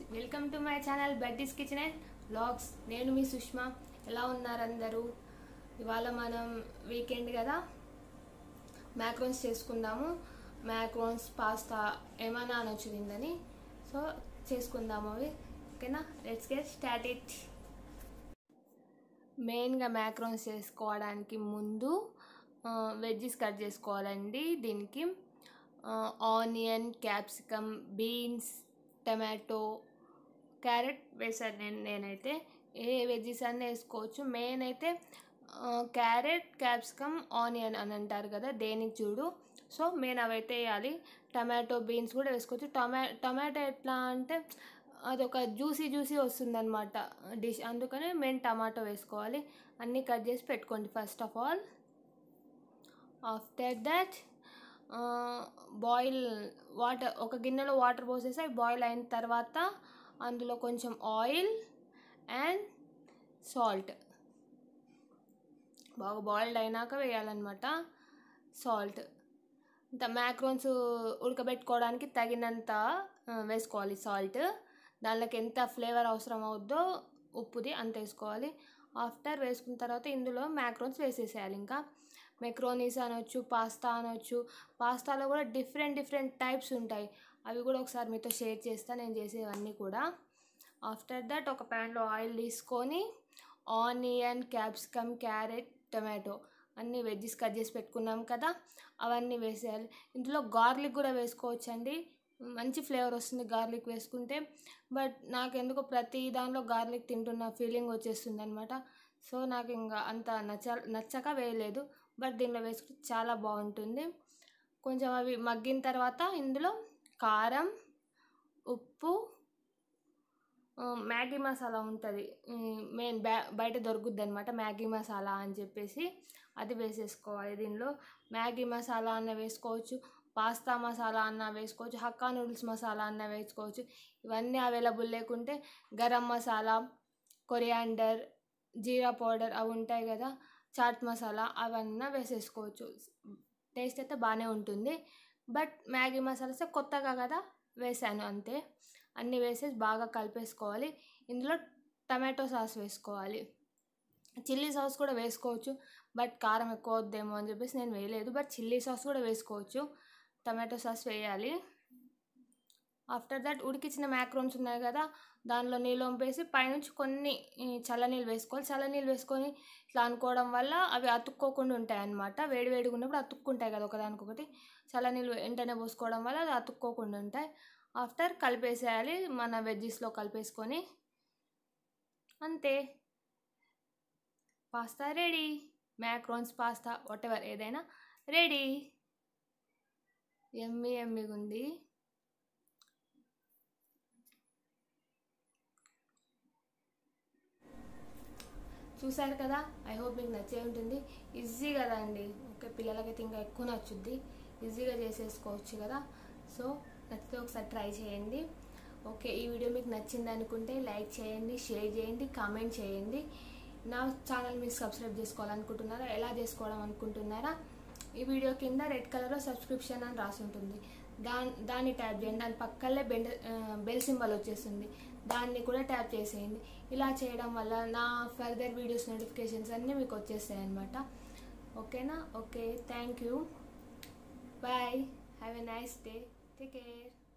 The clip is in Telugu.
welcome to my channel buddies kitchen and vlogs నేను మీ సుష్మా ఎలా ఉన్నారు అందరూ ఇవాళ మనం వీకెండ్ కదా మ్యాక్రోన్స్ చేసుకుందాము మ్యాక్రోన్స్ పాస్తా ఏమైనా అనొచ్చు తిందని సో చేసుకుందాము అవి ఓకేనా లెట్స్ గెట్ స్టార్ట్ ఇట్ మెయిన్గా మ్యాక్రోన్స్ చేసుకోవడానికి ముందు వెజ్జెస్ కట్ చేసుకోవాలండి దీనికి onion capsicum beans tomato carrot వేసాను నేను నేనైతే ఏ వెజ్జెస్ అన్నీ వేసుకోవచ్చు మెయిన్ అయితే క్యారెట్ క్యాప్సికమ్ ఆనియన్ అని అంటారు కదా దేనికి చూడు సో మెయిన్ అవైతే వేయాలి టమాటో బీన్స్ కూడా వేసుకోవచ్చు టొమా టమాటో ఎట్లా అంటే అదొక జ్యూసీ జ్యూసీ వస్తుందన్నమాట డిష్ అందుకని మెయిన్ టమాటో వేసుకోవాలి అన్నీ కట్ చేసి పెట్టుకోండి first of all after that boil water ఒక గిన్నెలో వాటర్ పోసేసి అవి బాయిల్ అయిన తర్వాత అందులో కొంచెం ఆయిల్ అండ్ సాల్ట్ బాగా బాయిల్డ్ అయినాక వేయాలన్నమాట సాల్ట్ ఇంత మ్యాక్రోన్స్ ఉడకబెట్టుకోవడానికి తగినంత వేసుకోవాలి సాల్ట్ దానిలోకి ఎంత ఫ్లేవర్ అవసరం అవుద్దో ఉప్పుది అంత వేసుకోవాలి ఆఫ్టర్ వేసుకున్న తర్వాత ఇందులో మ్యాక్రోన్స్ వేసేసేయాలి ఇంకా మెక్రోనీస్ అనొచ్చు పాస్తా అనొచ్చు పాస్తాలో కూడా డిఫరెంట్ డిఫరెంట్ టైప్స్ ఉంటాయి అవి కూడా ఒకసారి మీతో షేర్ చేస్తా నేను చేసేవన్నీ కూడా ఆఫ్టర్ దట్ ఒక ప్యాన్లో ఆయిల్ తీసుకొని ఆనియన్ క్యాప్సికమ్ క్యారెట్ టమాటో అన్నీ వెజ్జెస్ కట్ చేసి పెట్టుకున్నాం కదా అవన్నీ వేసేయాలి ఇందులో గార్లిక్ కూడా వేసుకోవచ్చండి మంచి ఫ్లేవర్ వస్తుంది గార్లిక్ వేసుకుంటే బట్ నాకు ఎందుకో ప్రతి దానిలో గార్లిక్ తింటున్న ఫీలింగ్ వచ్చేస్తుంది అనమాట సో నాకు ఇంకా అంత నచ్చ నచ్చక వేయలేదు బట్ దీనిలో వేసుకుంటే చాలా బాగుంటుంది కొంచెం అవి మగ్గిన తర్వాత ఇందులో కారం ఉప్పు మ్యాగీ మసాలా ఉంటుంది మెయిన్ బ్యా బయట దొరుకుద్ది అనమాట మ్యాగీ మసాలా అని చెప్పేసి అది వేసేసుకోవాలి దీనిలో మ్యాగీ మసాలా అన్న వేసుకోవచ్చు పాస్తా మసాలా అన్న వేసుకోవచ్చు హక్కా నూడిల్స్ మసాలా అన్న వేసుకోవచ్చు ఇవన్నీ అవైలబుల్ లేకుంటే గరం మసాలా కొరియాండర్ జీరా పౌడర్ అవి ఉంటాయి కదా చాట్ మసాలా అవన్నీ వేసేసుకోవచ్చు టేస్ట్ అయితే బాగానే ఉంటుంది బట్ మ్యాగీ మసాలాస్ కొత్తగా కదా వేసాను అంతే అన్నీ వేసేసి బాగా కలిపేసుకోవాలి ఇందులో టమాటో సాస్ వేసుకోవాలి చిల్లీ సాస్ కూడా వేసుకోవచ్చు బట్ కారం ఎక్కువ వద్దేమో అని చెప్పేసి నేను వేయలేదు బట్ చిల్లీ సాస్ కూడా వేసుకోవచ్చు టమాటో సాస్ వేయాలి ఆఫ్టర్ దట్ ఉడికించిన మ్యాక్రోన్స్ ఉన్నాయి కదా దానిలో నీళ్ళు వంపేసి పైనుంచి కొన్ని చల్లనీళ్ళు వేసుకోవాలి చల్లనీళ్ళు వేసుకొని ఇట్లా అనుకోవడం వల్ల అవి అతుక్కోకుండా ఉంటాయి అన్నమాట వేడి వేడిగా ఉన్నప్పుడు అతుక్కుంటాయి కదా ఒకదానికొకటి చల్లనీళ్ళు వెంటనే పోసుకోవడం వల్ల అది అతుక్కోకుండా ఉంటాయి ఆఫ్టర్ కలిపేసేయాలి మన వెజ్జెస్లో కలిపేసుకొని అంతే pasta ready macaroni pasta whatever ఏదైనా రెడీ ఎమ్మి ఎమ్మిగా ఉంది చూసారు కదా ఐ హోప్ మీకు నచ్చే ఉంటుంది ఈజీ కదా అండి ఓకే పిల్లలకైతే ఇంకా ఎక్కువ నచ్చుద్ది ఈజీగా చేసేసుకోవచ్చు కదా సో నచ్చితే ఒకసారి ట్రై చేయండి ఓకే ఈ వీడియో మీకు నచ్చింది అనుకుంటే లైక్ చేయండి షేర్ చేయండి కామెంట్ చేయండి నా ఛానల్ మీరు సబ్స్క్రైబ్ చేసుకోవాలనుకుంటున్నారా ఎలా చేసుకోవడం అనుకుంటున్నారా ఈ వీడియో కింద రెడ్ కలర్లో సబ్స్క్రిప్షన్ అని రాసి ఉంటుంది దాని దాన్ని ట్యాప్ చేయండి దాని పక్కనే బెండ బెల్ సింబల్ వచ్చేస్తుంది దాన్ని కూడా ట్యాప్ చేసేయండి ఇలా చేయడం వల్ల నా ఫర్దర్ వీడియోస్ నోటిఫికేషన్స్ అన్నీ మీకు వచ్చేస్తాయి అనమాట ఓకేనా okay thank you bye have a nice day take care